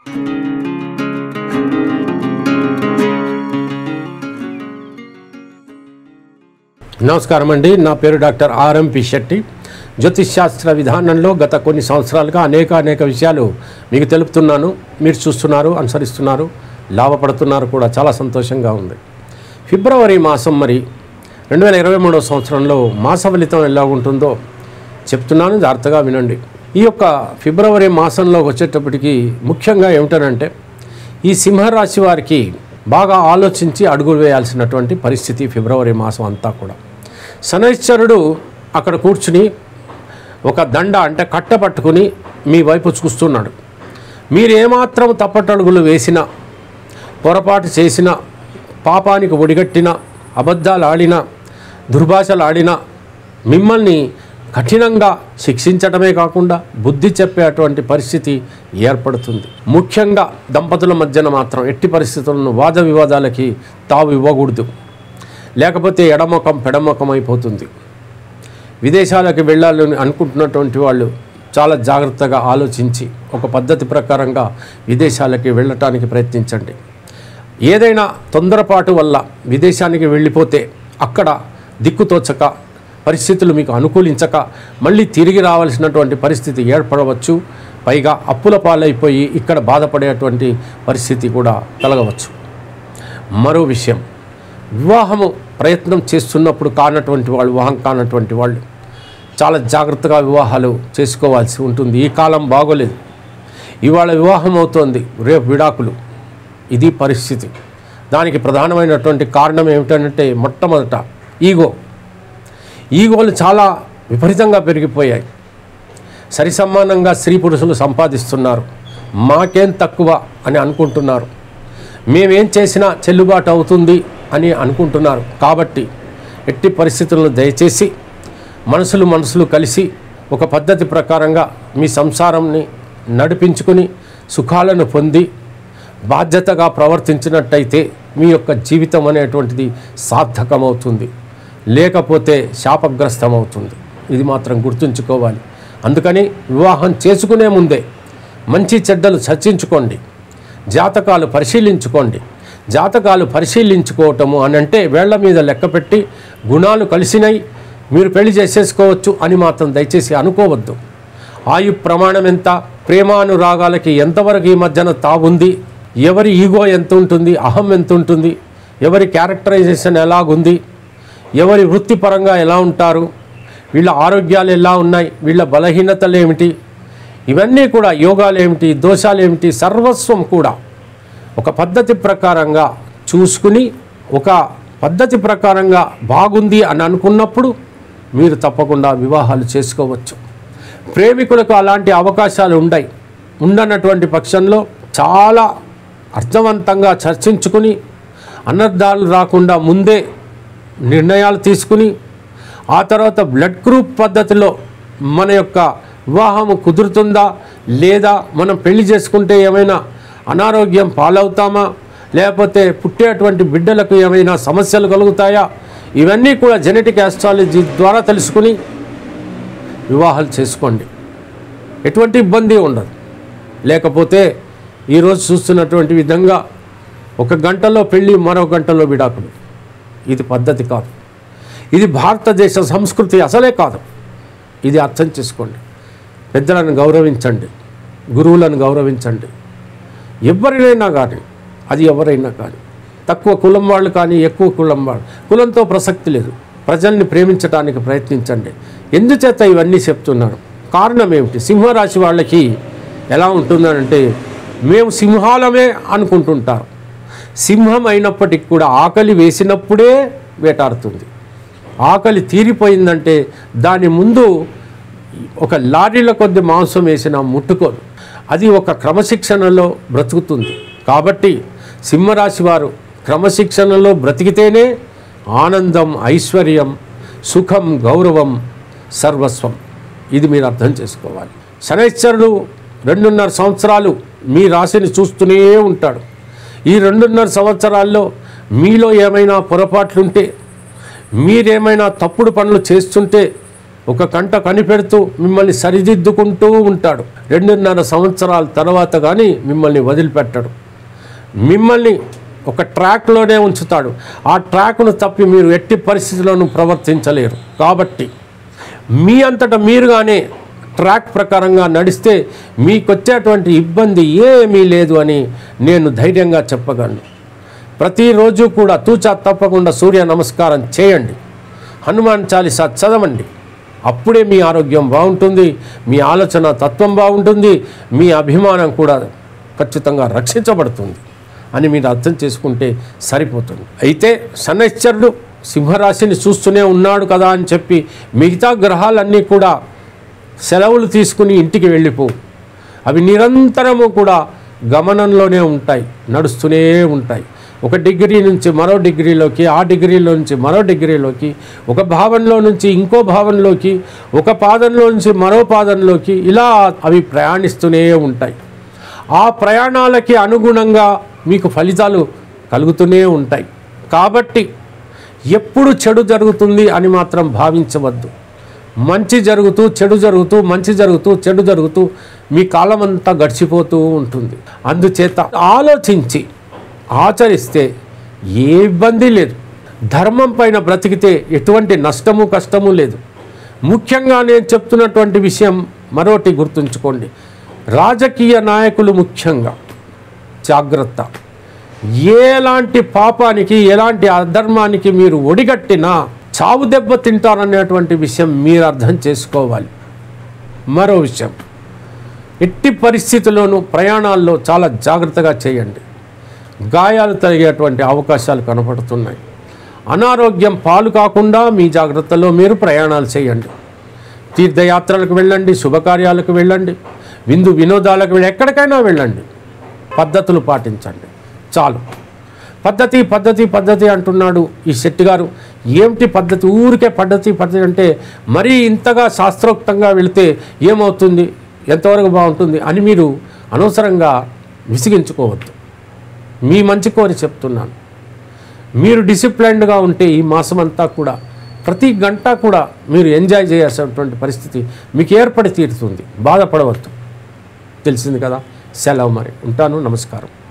నమస్కారం అండి నా పేరు డాక్టర్ ఆర్ఎంపి శెట్టి జ్యోతిష్ శాస్త్ర విధానంలో గత కొన్ని సంవత్సరాలుగా అనేక అనేక విషయాలు మీకు తెలుపుతున్నాను మీరు చూస్తున్నారు అనుసరిస్తున్నారు లాభపడుతున్నారు కూడా చాలా సంతోషంగా ఉంది ఫిబ్రవరి మాసం మరి రెండు వేల ఇరవై మూడవ సంవత్సరంలో మాస ఫలితం ఎలా ఉంటుందో చెప్తున్నాను జాగ్రత్తగా వినండి ఈ యొక్క ఫిబ్రవరి మాసంలో వచ్చేటప్పటికి ముఖ్యంగా ఏమిటనంటే ఈ సింహరాశి వారికి బాగా ఆలోచించి అడుగులు వేయాల్సినటువంటి పరిస్థితి ఫిబ్రవరి మాసం అంతా కూడా శనైశ్వరుడు అక్కడ కూర్చుని ఒక దండ అంటే కట్ట పట్టుకుని మీ వైపు చూస్తున్నాడు మీరు ఏమాత్రం తప్పటడుగులు వేసినా పొరపాటు చేసిన పాపానికి ఒడిగట్టిన అబద్ధాలు ఆడిన దుర్భాషలు ఆడిన మిమ్మల్ని కఠినంగా శిక్షించడమే కాకుండా బుద్ధి చెప్పేటువంటి పరిస్థితి ఏర్పడుతుంది ముఖ్యంగా దంపతుల మధ్యన మాత్రం ఎట్టి పరిస్థితులను వాద వివాదాలకి తావు ఇవ్వకూడదు లేకపోతే ఎడమొఖం పెడమొఖం అయిపోతుంది విదేశాలకు వెళ్ళాలని అనుకుంటున్నటువంటి వాళ్ళు చాలా జాగ్రత్తగా ఆలోచించి ఒక పద్ధతి ప్రకారంగా విదేశాలకి వెళ్ళటానికి ప్రయత్నించండి ఏదైనా తొందరపాటు వల్ల విదేశానికి వెళ్ళిపోతే అక్కడ దిక్కుతోచక పరిస్థితులు మీకు అనుకూలించక మళ్ళీ తిరిగి రావాల్సినటువంటి పరిస్థితి ఏర్పడవచ్చు పైగా అప్పుల పాలైపోయి ఇక్కడ బాధపడేటువంటి పరిస్థితి కూడా కలగవచ్చు మరో విషయం వివాహము ప్రయత్నం చేస్తున్నప్పుడు కానటువంటి వాళ్ళు వివాహం కానటువంటి వాళ్ళు చాలా జాగ్రత్తగా వివాహాలు చేసుకోవాల్సి ఉంటుంది ఈ కాలం బాగోలేదు ఇవాళ వివాహం అవుతోంది రేపు విడాకులు ఇది పరిస్థితి దానికి ప్రధానమైనటువంటి కారణం ఏమిటంటే మొట్టమొదట ఈగో ఈగోలు చాలా విపరీతంగా పెరిగిపోయాయి సరి సమానంగా స్త్రీ పురుషులు సంపాదిస్తున్నారు మాకేం తక్కువ అని అనుకుంటున్నారు మేమేం చేసినా చెల్లుబాటు అవుతుంది అని అనుకుంటున్నారు కాబట్టి ఎట్టి పరిస్థితులను దయచేసి మనసులు మనసులు కలిసి ఒక పద్ధతి ప్రకారంగా మీ సంసారంని నడిపించుకుని సుఖాలను పొంది బాధ్యతగా ప్రవర్తించినట్టయితే మీ యొక్క జీవితం అనేటువంటిది సార్థకమవుతుంది లేకపోతే శాపగ్రస్తమవుతుంది ఇది మాత్రం గుర్తుంచుకోవాలి అందుకని వివాహం చేసుకునే ముందే మంచి చెడ్డలు చర్చించుకోండి జాతకాలు పరిశీలించుకోండి జాతకాలు పరిశీలించుకోవటము అని అంటే వేళ్ల మీద లెక్కపెట్టి గుణాలు కలిసినాయి మీరు పెళ్లి చేసేసుకోవచ్చు అని మాత్రం దయచేసి అనుకోవద్దు ఆయు ప్రమాణం ఎంత ప్రేమానురాగాలకి ఎంతవరకు ఈ మధ్యన తావుంది ఎవరి ఈగో ఎంత ఉంటుంది అహం ఎంత ఉంటుంది ఎవరి క్యారెక్టరైజేషన్ ఎలాగుంది ఎవరి వృత్తిపరంగా ఎలా ఉంటారు వీళ్ళ ఆరోగ్యాలు ఎలా ఉన్నాయి వీళ్ళ బలహీనతలు ఏమిటి ఇవన్నీ కూడా యోగాలు ఏమిటి దోషాలు ఏమిటి సర్వస్వం కూడా ఒక పద్ధతి ప్రకారంగా చూసుకుని ఒక పద్ధతి ప్రకారంగా బాగుంది అని అనుకున్నప్పుడు మీరు తప్పకుండా వివాహాలు చేసుకోవచ్చు ప్రేమికులకు అలాంటి అవకాశాలు ఉన్నాయి ఉండనటువంటి పక్షంలో చాలా అర్థవంతంగా చర్చించుకుని అనర్థాలు రాకుండా ముందే నిర్ణయాలు తీసుకుని ఆ తర్వాత బ్లడ్ గ్రూప్ పద్ధతిలో మన యొక్క వివాహం కుదురుతుందా లేదా మనం పెళ్లి చేసుకుంటే ఏమైనా అనారోగ్యం పాలవుతామా లేకపోతే పుట్టేటువంటి బిడ్డలకు ఏమైనా సమస్యలు కలుగుతాయా ఇవన్నీ కూడా జెనెటిక్ ఆస్ట్రాలజీ ద్వారా తెలుసుకుని వివాహాలు చేసుకోండి ఎటువంటి ఇబ్బంది ఉండదు లేకపోతే ఈరోజు చూస్తున్నటువంటి విధంగా ఒక గంటలో పెళ్ళి మరో గంటలో విడాకులు ఇది పద్ధతి కాదు ఇది భారతదేశ సంస్కృతి అసలే కాదు ఇది అర్థం చేసుకోండి పెద్దలను గౌరవించండి గురువులను గౌరవించండి ఎవరినైనా కానీ అది ఎవరైనా కానీ తక్కువ కులం వాళ్ళు కానీ ఎక్కువ కులం వాళ్ళు కులంతో ప్రసక్తి లేదు ప్రజల్ని ప్రేమించడానికి ప్రయత్నించండి ఎందుచేత ఇవన్నీ చెప్తున్నాను కారణం ఏమిటి సింహరాశి వాళ్ళకి ఎలా ఉంటుందనంటే మేము సింహాలమే అనుకుంటుంటారు సింహం అయినప్పటికి కూడా ఆకలి వేసినప్పుడే వేటాడుతుంది ఆకలి తీరిపోయిందంటే దాని ముందు ఒక లారీల కొద్ది మాంసం వేసిన ముట్టుకోదు అది ఒక క్రమశిక్షణలో బ్రతుకుతుంది కాబట్టి సింహరాశి వారు క్రమశిక్షణలో బ్రతికితేనే ఆనందం ఐశ్వర్యం సుఖం గౌరవం సర్వస్వం ఇది మీరు అర్థం చేసుకోవాలి శనైశ్వరుడు రెండున్నర సంవత్సరాలు మీ రాశిని చూస్తూనే ఉంటాడు ఈ రెండున్నర సంవత్సరాల్లో మీలో ఏమైనా పొరపాట్లుంటే మీరేమైనా తప్పుడు పనులు చేస్తుంటే ఒక కంట కనిపెడుతూ మిమ్మల్ని సరిదిద్దుకుంటూ ఉంటాడు రెండున్నర సంవత్సరాల తర్వాత కానీ మిమ్మల్ని వదిలిపెట్టడు మిమ్మల్ని ఒక ట్రాక్లోనే ఉంచుతాడు ఆ ట్రాక్ను తప్పి మీరు ఎట్టి పరిస్థితుల్లోనూ ప్రవర్తించలేరు కాబట్టి మీ అంతటా మీరుగానే ట్రాక్ ప్రకారంగా నడిస్తే మీకు వచ్చేటువంటి ఇబ్బంది ఏమీ లేదు అని నేను ధైర్యంగా చెప్పగలను ప్రతిరోజు కూడా తూచా తప్పకుండా సూర్య నమస్కారం చేయండి హనుమాన్ చాలీసా చదవండి అప్పుడే మీ ఆరోగ్యం బాగుంటుంది మీ ఆలోచన తత్వం బాగుంటుంది మీ అభిమానం కూడా ఖచ్చితంగా రక్షించబడుతుంది అని మీరు అర్థం చేసుకుంటే సరిపోతుంది అయితే శనైశ్చరుడు సింహరాశిని చూస్తూనే ఉన్నాడు కదా అని చెప్పి మిగతా గ్రహాలన్నీ కూడా సెలవులు తీసుకుని ఇంటికి వెళ్ళిపో అవి నిరంతరము కూడా గమనంలోనే ఉంటాయి నడుస్తూనే ఉంటాయి ఒక డిగ్రీ నుంచి మరో డిగ్రీలోకి ఆ డిగ్రీలో నుంచి మరో డిగ్రీలోకి ఒక భావంలో నుంచి ఇంకో భావంలోకి ఒక పాదంలో నుంచి మరో పాదంలోకి ఇలా అవి ప్రయాణిస్తూనే ఉంటాయి ఆ ప్రయాణాలకి అనుగుణంగా మీకు ఫలితాలు కలుగుతూనే ఉంటాయి కాబట్టి ఎప్పుడు చెడు జరుగుతుంది అని మాత్రం భావించవద్దు మంచి జరుగుతూ చెడు జరుగుతూ మంచి జరుగుతూ చెడు జరుగుతూ మీ కాలం అంతా గడిచిపోతూ ఉంటుంది అందుచేత ఆలోచించి ఆచరిస్తే ఏ ఇబ్బంది లేదు ధర్మం పైన బ్రతికితే ఎటువంటి నష్టము కష్టము లేదు ముఖ్యంగా నేను చెప్తున్నటువంటి విషయం మరోటి గుర్తుంచుకోండి రాజకీయ నాయకులు ముఖ్యంగా జాగ్రత్త ఎలాంటి పాపానికి ఎలాంటి అధర్మానికి మీరు ఒడిగట్టినా చావు దెబ్బ తింటారనేటువంటి విషయం మీరు అర్థం చేసుకోవాలి మరో విషయం ఎట్టి పరిస్థితుల్లోనూ ప్రయాణాల్లో చాలా జాగ్రత్తగా చేయండి గాయాలు తగిలేటువంటి అవకాశాలు కనపడుతున్నాయి అనారోగ్యం పాలు కాకుండా మీ జాగ్రత్తలో మీరు ప్రయాణాలు చేయండి తీర్థయాత్రలకు వెళ్ళండి శుభకార్యాలకు వెళ్ళండి విందు వినోదాలకు వెళ్ళి ఎక్కడికైనా వెళ్ళండి పద్ధతులు పాటించండి చాలు పద్ధతి పద్ధతి పద్ధతి అంటున్నాడు ఈ శెట్టి గారు ఏమిటి పద్ధతి ఊరికే పద్ధతి పద్ధతి అంటే మరీ ఇంతగా శాస్త్రోక్తంగా వెళితే ఏమవుతుంది ఎంతవరకు బాగుంటుంది అని మీరు అనవసరంగా విసిగించుకోవద్దు మీ మంచి కోరి చెప్తున్నాను మీరు డిసిప్లైన్డ్గా ఉంటే ఈ మాసం అంతా కూడా ప్రతి గంట కూడా మీరు ఎంజాయ్ చేయాల్సినటువంటి పరిస్థితి మీకు ఏర్పడి తీరుతుంది బాధపడవద్దు తెలిసింది కదా సెలవు మరి ఉంటాను నమస్కారం